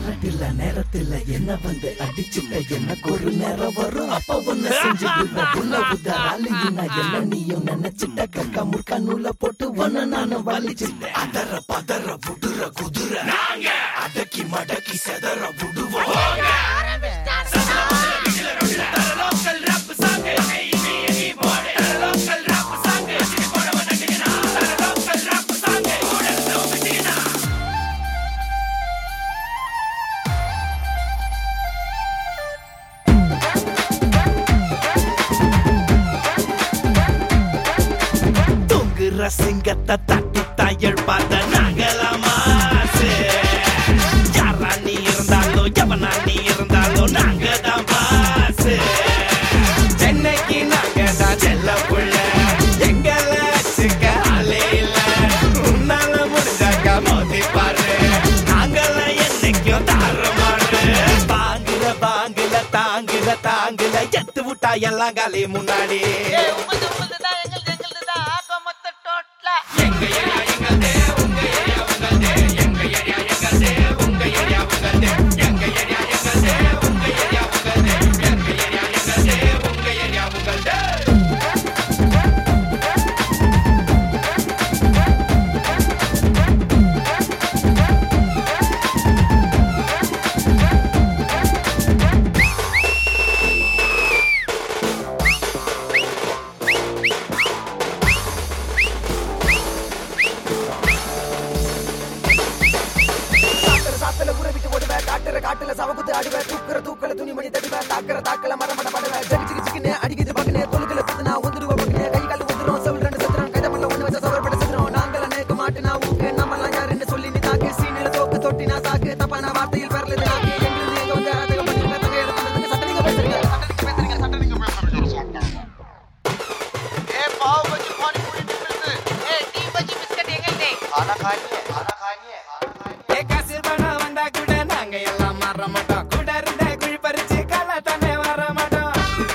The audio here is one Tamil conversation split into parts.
கரண்ட் இல்ல நேரத்துல என்ன வந்து அடிச்சுட்ட எனக்கு ஒரு நேரம் வரும் அப்ப ஒன்னு செஞ்சுடுற உன்ன உதறாலி நான் என்ன நீயும் நினைச்சிட்ட கக்கா முற்கா நூல போட்டு ஒன்னு நானும் வலிச்சுட்டேன் அதர பதற விடுற குதிரை நாங்க அடக்கி மடக்கி செதற விடுவோம் தூங்குற சிங்கத்தை தட்டி தயல் பார்த்த நாங்களாமா யாரா நீ இருந்தாலும் எவனா நீ இருந்தாலும் நாங்க தான் பாசு சென்னைக்கு நாங்க தான் செல்ல புள்ள எங்களை வச்சுக்க ஆளே இல்ல உன்னால முடிஞ்சாக்கா மோதி பாரு நாங்கள என்னைக்கும் தாறுமாறு பாங்குல பாங்குல தாங்குல தாங்குல எத்து விட்டா எல்லாம் காலி முன்னாடி ஏய், உம்மது, உம்மது தான், எங்களுது, எங்களுது தான். ஆக மொத்த டோட்டலா. சாத்திர சாத்தல ஊற விட்டு ஓடுவேன் காட்டுற காட்டுல சவகுத்து ஆடுவேன் தூக்குற தூக்கல துணிமணி தடுவேன் தாக்குற தாக்கல மரமட படுவேன் ஜகி ஜிகி ஜிக்கினே அடிக்குது பக்கனே தொழுக்கல குத்துனா ஒந்துருவ பக்கனே கை கால் ஒந்துரும் சவுல் ரெண்டு சத்துரும் கைத மல்ல ஒண்ணு வச்ச சவர் பட சத்துரும் நாங்கள நேக்கு மாட்டுனா ஊக்கு நம்மலாம் யாருன்னு சொல்லி நீ தாக்கு சீனில தோக்கு தொட்டினா சாக்கு தப்பான வார்த்தையில் பெறலது நாக்கு எங்களுக்கு எங்க வந்து அரதக பண்ணிருக்க தங்க எடுத்து சட்டனிங்க பேசுறீங்க சட்டனிங்க பேசுறீங்க சட்டனிங்க ஏய், பாவ் பஜ்ஜி, பானி பூரி, நூடுல்ஸ். ஏய், டீ பஜ்ஜி, பிஸ்கட் எங்கள்தே. ஏ காசு பணம் வந்தா கூட நாங்க எல்லாம் மாற மாட்டோம் கூட இருந்த குழி பறிச்சு கல தானே வர மாட்டோம்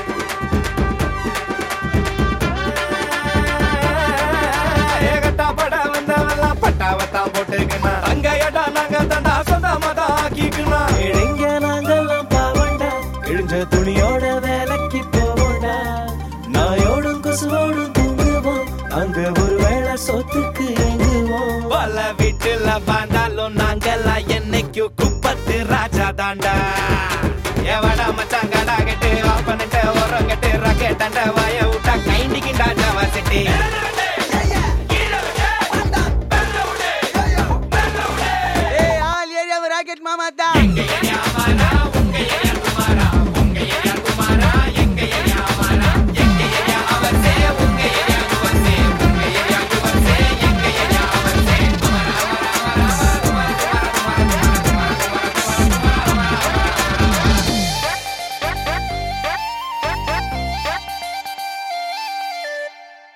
ஏகட்டா பட வந்தவெல்லாம் பட்டாவத்தான் போட்டுக்கணும் அங்க இடம் நாங்க தந்தா சொந்தமா தான் ஆக்கிக்கணும் இளைஞ நாங்கெல்லாம் பாவண்டா இழிஞ்ச துணியோட வேலைக்கு போவோண்டா நாயோடும் கொசுவோடும் தூங்குவோம் அங்க ஒரு வேளை சொத்துக்கு எங்குவோம் பல வீட்டுல வாழ்ந்தாலும் நாங்கெல்லாம் என்னைக்கும் குப்பத்து ராஜா தாண்டா எவடா மச்சான் கடா கட்டு வாப்பனிட்ட உரம் கட்டு ராக்கெட் தண்ட வாய விட்டா கைண்டிக்கிண்டா ஜாவா சிட்டி ஏய் ஆல் ஏரியாவை ராக்கெட் மாமா தான்